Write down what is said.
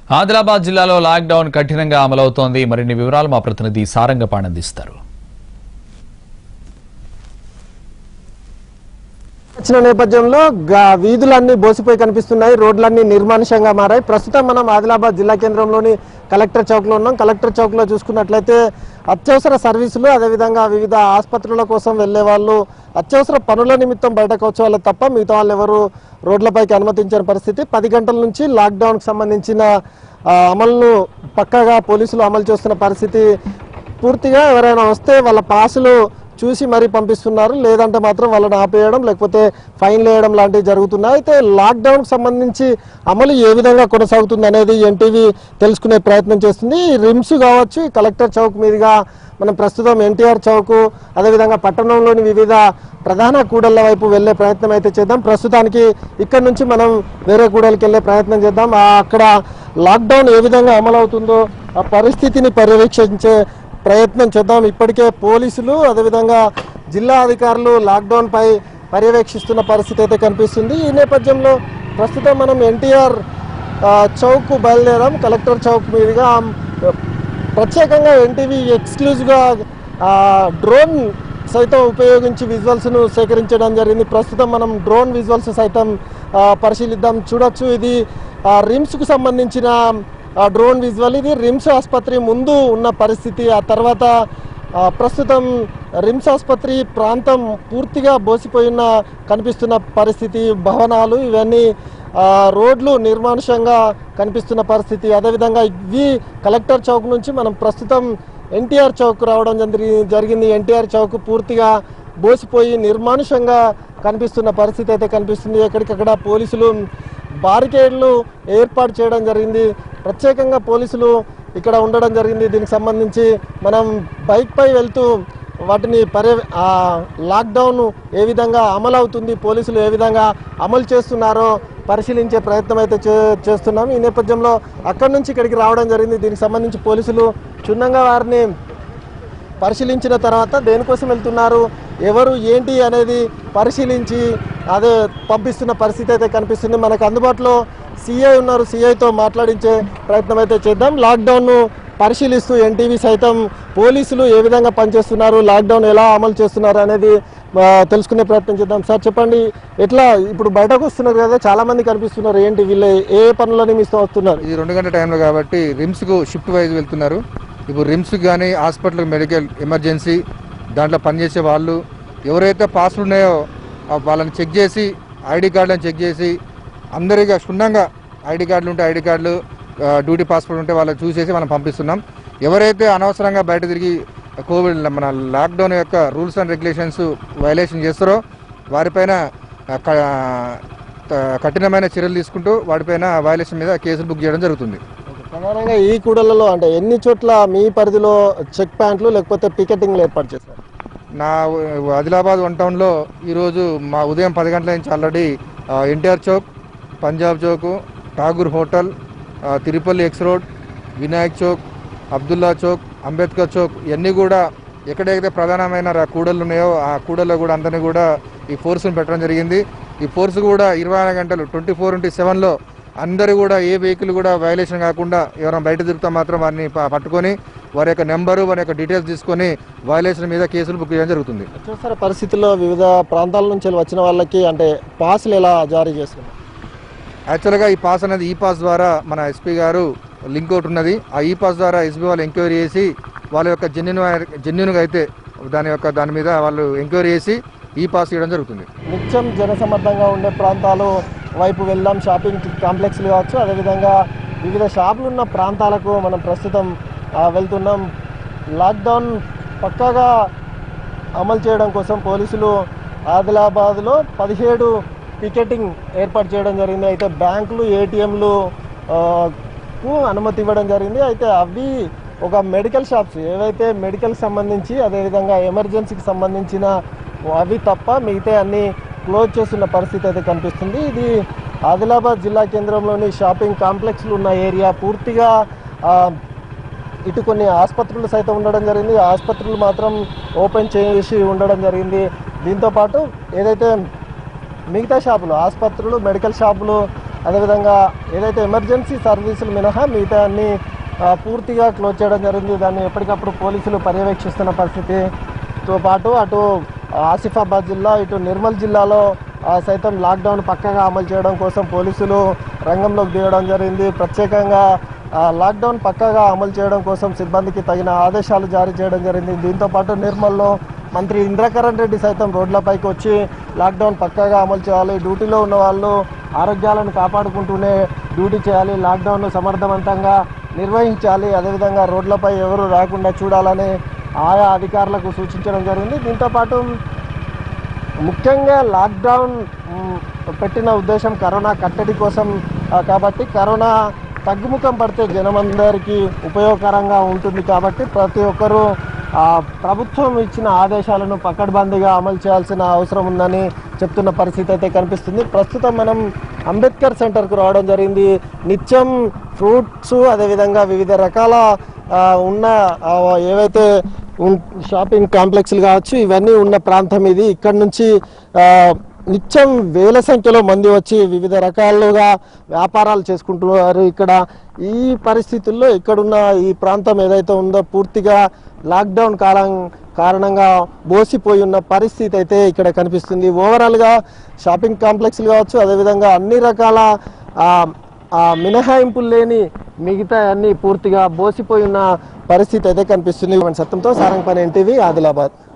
ఆదిలాబాద్ జిల్లాలో లాక్డౌన్ కఠినంగా అమలవుతోంది మరిన్ని వివరాలు మా ప్రతినిధి సారంగపాణ్ అందిస్తారు వచ్చిన నేపథ్యంలో గా- వీధులన్నీ బోసిపోయి కనిపిస్తున్నాయి రోడ్లన్నీ నిర్మానుషంగా మారాయి ప్రస్తుతం మనం ఆదిలాబాద్ జిల్లా కేంద్రంలోని కలెక్టర్ చౌక్ లో ఉన్నాం కలెక్టర్ చౌక్ లో చూసుకున్నట్లయితే అత్యవసర సర్వీసులు అదేవిధంగా వివిధ ఆసుపత్రుల కోసం వెళ్లే వాళ్ళు అత్యవసర పనుల నిమిత్తం బయటకు వచ్చే వాళ్ళు తప్ప మిగతా వాళ్ళు ఎవరు రోడ్లపైకి అనుమతించిన పరిస్థితి పది గంటల నుంచి లాక్డౌన్ కి సంబంధించిన ఆ, అమలును పక్కాగా పోలీసులు అమలు చేస్తున్న పరిస్థితి పూర్తిగా ఎవరైనా వస్తే వాళ్ళ పాసులు చూసి మరీ పంపిస్తున్నారు లేదంటే మాత్రం వాళ్ళని ఆపేయడం లేకపోతే ఫైన్ వేయడం లాంటివి జరుగుతున్నాయి అయితే లాక్డౌన్కి సంబంధించి అమలు ఏ విధంగా కొనసాగుతుంది అనేది ఎన్టీవీ తెలుసుకునే ప్రయత్నం చేస్తుంది ఈ రిమ్స్ కావచ్చు ఈ కలెక్టర్ చౌక్ మీదుగా మనం ప్రస్తుతం ఎన్టీఆర్ చౌక్ అదేవిధంగా పట్టణంలోని వివిధ ప్రధాన కూడళ్ల వైపు వెళ్ళే ప్రయత్నం అయితే చేద్దాం ప్రస్తుతానికి ఇక్కడ నుంచి మనం వేరే కూడలికి వెళ్ళే ప్రయత్నం చేద్దాం ఆ అక్కడ లాక్డౌన్ ఏ విధంగా అమలవుతుందో ఆ పరిస్థితిని పర్యవేక్షించే ప్రయత్నం చేద్దాం ఇప్పటికే పోలీసులు అదేవిధంగా జిల్లా అధికారులు లాక్డౌన్ పై పర్యవేక్షిస్తున్న పరిస్థితి అయితే కనిపిస్తుంది ఈ నేపథ్యంలో ప్రస్తుతం మనం ఎన్టీఆర్ చౌక్ బయలుదేరాం కలెక్టర్ చౌక్ మీదుగా ఆ, ప్రత్యేకంగా ఎన్టీవీ ఎక్స్క్లూజివ్గా డ్రోన్ సైతం ఉపయోగించి విజువల్స్ను సేకరించడం జరిగింది ప్రస్తుతం మనం డ్రోన్ విజువల్స్ సైతం ఆ, పరిశీలిద్దాం చూడొచ్చు ఇది ఆ, రిమ్స్కు సంబంధించిన ఆ, డ్రోన్ విజువల్ ఇది రిమ్స్ ఆసుపత్రి ముందు ఉన్న పరిస్థితి ఆ తర్వాత ఆ, ప్రస్తుతం రిమ్స్ ఆసుపత్రి ప్రాంతం పూర్తిగా బోసిపోయిన కనిపిస్తున్న పరిస్థితి భవనాలు ఇవన్నీ ఆ, రోడ్లు నిర్మానుషంగా కనిపిస్తున్న పరిస్థితి అదేవిధంగా ఇవి కలెక్టర్ చౌక్ నుంచి మనం ప్రస్తుతం ఎన్టీఆర్ చౌక్ రావడం జరిగి- జరిగింది ఎన్టీఆర్ చౌక్ పూర్తిగా బోసిపోయి నిర్మానుషంగా కనిపిస్తున్న పరిస్థితి అయితే కనిపిస్తుంది ఎక్కడికక్కడ పోలీసులు బారికేడ్లు ఏర్పాటు చేయడం జరిగింది ప్రత్యేకంగా పోలీసులు ఇక్కడ ఉండడం జరిగింది దీనికి సంబంధించి మనం బైక్ పై వెళ్తూ వాటిని పర్య ఆ లాక్డౌన్ ఏ విధంగా అమలు అవుతుంది పోలీసులు ఏ విధంగా అమలు చేస్తున్నారో పరిశీలించే ప్రయత్నం అయితే చే- చేస్తున్నాం ఈ నేపథ్యంలో అక్కడి నుంచి ఇక్కడికి రావడం జరిగింది దీనికి సంబంధించి పోలీసులు క్షుణ్ణంగా వారిని పరిశీలించిన తర్వాత దేనికోసం వెళ్తున్నారు ఎవరు ఏంటి అనేది పరిశీలించి అదే పంపిస్తున్న పరిస్థితి అయితే కనిపిస్తుంది మనకు అందుబాటులో సిఐ ఉన్నారు సిఐతో మాట్లాడించే ప్రయత్నం అయితే చేద్దాం లాక్డౌన్ను పరిశీలిస్తూ ఎన్టీవీ సైతం పోలీసులు ఏ విధంగా పనిచేస్తున్నారు లాక్డౌన్ ఎలా అమలు చేస్తున్నారు అనేది ఆ, తెలుసుకునే ప్రయత్నం చేద్దాం సార్ చెప్పండి ఎట్లా ఇప్పుడు బయటకు వస్తున్నారు కదా చాలా మంది కనిపిస్తున్నారు ఏంటి వీళ్ళు ఏ పనుల నిమిత్తం వస్తున్నారు ఇది రెండు గంటల టైంలో కాబట్టి రిమ్స్కు షిఫ్ట్ వైజ్ వెళ్తున్నారు ఇప్పుడు రిమ్స్కి కానీ హాస్పిటల్ మెడికల్ ఎమర్జెన్సీ దాంట్లో పనిచేసే వాళ్ళు ఎవరైతే పాస్లు ఉన్నాయో ఆ వాళ్ళని చెక్ చేసి ఐడి కార్డులను చెక్ చేసి అందరిగా క్షుణ్ణంగా ఐడి కార్డులు ఉంటే ఐడి కార్డులు ఆ, డ్యూటీ పాస్పోర్ట్ ఉంటే వాళ్ళని చూసేసి మనం పంపిస్తున్నాం ఎవరైతే అనవసరంగా బయట తిరిగి కోవిడ్ మన లాక్డౌన్ యొక్క రూల్స్ అండ్ రెగ్యులేషన్స్ వైలేషన్ చేస్తారో వారిపైన ఆ, క- త- కఠినమైన చర్యలు తీసుకుంటూ వాటిపైన వైలేషన్ మీద కేసులు బుక్ చేయడం జరుగుతుంది ప్రధానంగా ఈ కూడలలో అంటే ఎన్ని చోట్ల మీ పరిధిలో చెక్ పాయింట్లు లేకపోతే పికెటింగ్లు ఏర్పాటు చేశారు నా ఆదిలాబాద్ వన్ టౌన్లో ఈరోజు మా ఉదయం పది గంటల నుంచి ఆల్రెడీ ఎన్టీఆర్ చౌక్ పంజాబ్ చౌక్ ఠాగూర్ హోటల్ ఆ, తిరుపల్లి ఎక్స్ రోడ్ వినాయక్ చౌక్ అబ్దుల్లా చౌక్ అంబేద్కర్ చౌక్ ఇవన్నీ కూడా ఎక్కడైతే ప్రధానమైన రా- కూడళ్ళు ఉన్నాయో ఆ కూడల్లో కూడా అందరినీ కూడా ఈ ఫోర్స్ని పెట్టడం జరిగింది ఈ ఫోర్స్ కూడా ఇరవై నాలుగు గంటలు ట్వంటీ ఫోర్ ఇంటూ సెవెన్లో అందరూ కూడా ఏ వెహికల్ కూడా వైలేషన్ కాకుండా ఎవరైనా బయట తిరుగుతా మాత్రం వారిని ప- పట్టుకొని వారి యొక్క నెంబరు వారి యొక్క డీటెయిల్స్ తీసుకొని వైలేషన్ మీద కేసులు బుక్ చేయడం జరుగుతుంది అత్యవసర పరిస్థితుల్లో వివిధ ప్రాంతాల నుంచి వచ్చిన వాళ్ళకి అంటే పాసులు ఎలా జారీ చేస్తున్నారు యాక్చువల్గా ఈ పాస్ అనేది ఈ పాస్ ద్వారా మన ఎస్పీ గారు లింక్ ఒకటి ఉన్నది ఆ ఈ పాస్ ద్వారా ఎస్పీ వాళ్ళు ఎంక్వైరీ చేసి వాళ్ళ యొక్క జెన్యున్ జెన్యున్గా అయితే దాని యొక్క దాని మీద వాళ్ళు ఎంక్వైరీ చేసి ఈ పాస్ ఇవ్వడం జరుగుతుంది నిత్యం జనసమ్మర్దంగా ఉండే ప్రాంతాలు వైపు వెళ్దాం షాపింగ్ కాంప్లెక్స్లు కావచ్చు అదేవిధంగా వివిధ షాపులు ఉన్న ప్రాంతాలకు మనం ప్రస్తుతం ఆ, వెళ్తున్నాం లాక్డౌన్ పక్కాగా అమలు చేయడం కోసం పోలీసులు ఆదిలాబాద్లో పదిహేడు పికెటింగ్ ఏర్పాటు చేయడం జరిగింది అయితే బ్యాంకులు ఏటీఎంలు కు అనుమతి ఇవ్వడం జరిగింది అయితే అవి ఒక మెడికల్ షాప్స్ ఏవైతే మెడికల్ సంబంధించి అదేవిధంగా ఎమర్జెన్సీకి సంబంధించిన అవి తప్ప మిగతా అన్ని క్లోజ్ చేస్తున్న పరిస్థితి అయితే కనిపిస్తుంది ఇది ఆదిలాబాద్ జిల్లా కేంద్రంలోని షాపింగ్ కాంప్లెక్స్లు ఉన్న ఏరియా పూర్తిగా ఆ, ఇటు కొన్ని ఆసుపత్రులు సైతం ఉండడం జరిగింది ఆసుపత్రులు మాత్రం ఓపెన్ చేసి ఉండడం జరిగింది దీంతో పాటు ఏదైతే మిగతా షాపులు ఆసుపత్రులు మెడికల్ షాపులు అదేవిధంగా ఏదైతే ఎమర్జెన్సీ సర్వీసులు మినహా మిగతా అన్ని ఆ, పూర్తిగా క్లోజ్ చేయడం జరిగింది దాన్ని ఎప్పటికప్పుడు పోలీసులు పర్యవేక్షిస్తున్న పరిస్థితితో పాటు అటు ఆసిఫాబాద్ జిల్లా ఇటు నిర్మల్ జిల్లాలో ఆ, సైతం లాక్డౌన్ పక్కగా అమలు చేయడం కోసం పోలీసులు రంగంలోకి దిగడం జరిగింది ప్రత్యేకంగా ఆ, లాక్డౌన్ పక్కగా అమలు చేయడం కోసం సిబ్బందికి తగిన ఆదేశాలు జారీ చేయడం జరిగింది దీంతో పాటు నిర్మల్లో మంత్రి ఇంద్రకరణ్ రెడ్డి సైతం రోడ్లపైకి వచ్చి లాక్డౌన్ పక్కాగా అమలు చేయాలి డ్యూటీలో ఉన్న వాళ్ళు ఆరోగ్యాలను కాపాడుకుంటూనే డ్యూటీ చేయాలి లాక్డౌన్ను సమర్థవంతంగా నిర్వహించాలి అదేవిధంగా రోడ్లపై ఎవరు రాకుండా చూడాలని ఆయా అధికారులకు సూచించడం జరిగింది దీంతోపాటు ముఖ్యంగా లాక్డౌన్ మ్, పెట్టిన ఉద్దేశం కరోనా కట్టడి కోసం ఆ, కాబట్టి కరోనా తగ్గుముఖం పడితే జనమందరికీ ఉపయోగకరంగా ఉంటుంది కాబట్టి ప్రతి ఒక్కరూ ఆ, ప్రభుత్వం ఇచ్చిన ఆదేశాలను పకడ్బందీగా అమలు చేయాల్సిన అవసరం ఉందని చెప్తున్న పరిస్థితి అయితే కనిపిస్తుంది ప్రస్తుతం మనం అంబేద్కర్ సెంటర్కు రావడం జరిగింది నిత్యం ఫ్రూట్స్ అదేవిధంగా వివిధ రకాల ఆ, ఉన్న ఆ, ఏవైతే ఉన్- షాపింగ్ కాంప్లెక్స్లు కావచ్చు ఇవన్నీ ఉన్న ప్రాంతం ఇది ఇక్కడ నుంచి ఆ, నిత్యం వేల సంఖ్యలో మంది వచ్చి వివిధ రకాలుగా వ్యాపారాలు చేసుకుంటున్నారు ఇక్కడ ఈ పరిస్థితుల్లో ఇక్కడున్న ఈ ప్రాంతం ఏదైతే ఉందో పూర్తిగా లాక్డౌన్ కాలం కారణంగా బోసిపోయి ఉన్న పరిస్థితి అయితే ఇక్కడ కనిపిస్తుంది ఓవరాల్గా షాపింగ్ కాంప్లెక్స్లు కావచ్చు అదేవిధంగా అన్ని రకాల ఆ, ఆ మినహాయింపులు లేని మిగతా అన్ని పూర్తిగా బోసిపోయి ఉన్న పరిస్థితి అయితే కనిపిస్తుంది సత్యంతో సారంగపని ఎన్టీవీ ఆదిలాబాద్